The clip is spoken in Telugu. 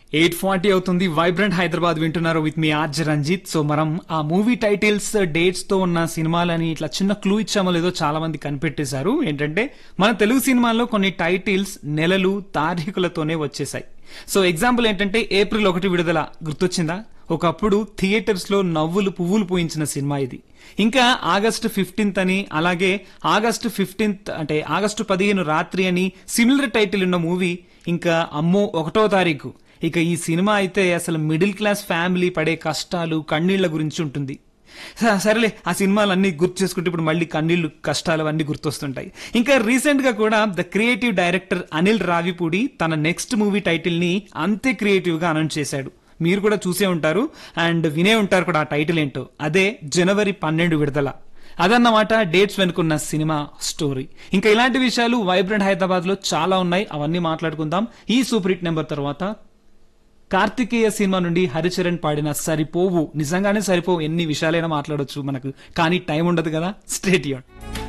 ఎయిట్ ఫార్టీ అవుతుంది వైబ్రెంట్ హైదరాబాద్ వింటున్నారు విత్ మీ ఆర్జ్ రంజిత్ సో మనం ఆ మూవీ టైటిల్స్ డేట్స్ తో ఉన్న సినిమాలని ఇట్లా చిన్న క్లూ ఇచ్చామో లేదో చాలా మంది కనిపెట్టేశారు ఏంటంటే మన తెలుగు సినిమాల్లో కొన్ని టైటిల్స్ నెలలు తారీఖులతోనే వచ్చేసాయి సో ఎగ్జాంపుల్ ఏంటంటే ఏప్రిల్ ఒకటి విడుదల గుర్తొచ్చిందా ఒకప్పుడు థియేటర్స్ లో నవ్వులు పువ్వులు పూయించిన సినిమా ఇది ఇంకా ఆగస్టు ఫిఫ్టీన్త్ అని అలాగే ఆగస్టు ఫిఫ్టీన్త్ అంటే ఆగస్టు పదిహేను రాత్రి అని సిమిలర్ టైటిల్ ఉన్న మూవీ ఇంకా అమ్మో ఒకటో తారీఖు ఇక ఈ సినిమా అయితే అసలు మిడిల్ క్లాస్ ఫ్యామిలీ పడే కష్టాలు కన్నీళ్ల గురించి ఉంటుంది స- సరేలే ఆ సినిమాలు అన్ని గుర్తు చేసుకుంటే ఇప్పుడు మళ్ళీ కన్నీళ్లు కష్టాలు అవన్నీ గుర్తొస్తుంటాయి ఇంకా రీసెంట్ గా కూడా the creative director Anil Ravipudi తన నెక్స్ట్ మూవీ టైటిల్ ని అంతే క్రియేటివ్ గా అనౌన్స్ చేశాడు మీరు కూడా చూసే ఉంటారు అండ్ వినే ఉంటారు కూడా ఆ టైటిల్ ఏంటో అదే జనవరి పన్నెండు విడుదల అదన్నమాట డేట్స్ వెనుకున్న సినిమా స్టోరీ ఇంకా ఇలాంటి విషయాలు వైబ్రెంట్ హైదరాబాద్ లో చాలా ఉన్నాయి అవన్నీ మాట్లాడుకుందాం ఈ సూపర్ హిట్ నెంబర్ తర్వాత కార్తికేయ సినిమా నుండి హరిచరణ్ పాడిన సరిపోవు నిజంగానే సరిపోవు ఎన్ని విషయాలైనా మాట్లాడొచ్చు మనకు కానీ టైం ఉండదు కదా స్టేట్ యూన్